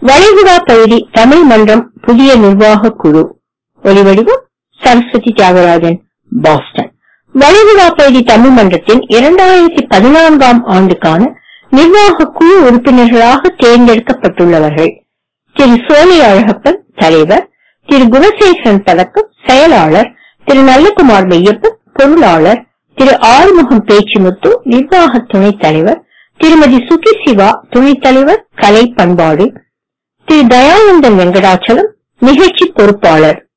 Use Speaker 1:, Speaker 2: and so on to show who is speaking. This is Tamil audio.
Speaker 1: வளைகுடா பகுதி தமிழ் மன்றம் புதிய நிர்வாக குழு ஒலிவடிவம் சரஸ்வதி தியாகராஜன் பாஸ்டன் வளைகுடா பகுதி தமிழ் மன்றத்தின் இரண்டாயிரத்தி பதினான்காம் ஆண்டுக்கான நிர்வாக குழு உறுப்பினர்களாக தேர்ந்தெடுக்கப்பட்டுள்ளவர்கள் திரு சோழி அழகப்பன் தலைவர் திரு குணசேகரன் பதக்கம் செயலாளர் திரு நல்லகுமார் மெய்யப்பன் பொருளாளர் திரு ஆறுமுகம் பேச்சுமுத்து நிர்வாக துணைத் தலைவர் திருமதி சுகி சிவா துணைத் தலைவர் கலை பண்பாடு திரு தயானந்தன் வெங்கடாச்சலம் நிகழ்ச்சி பொறுப்பாளர்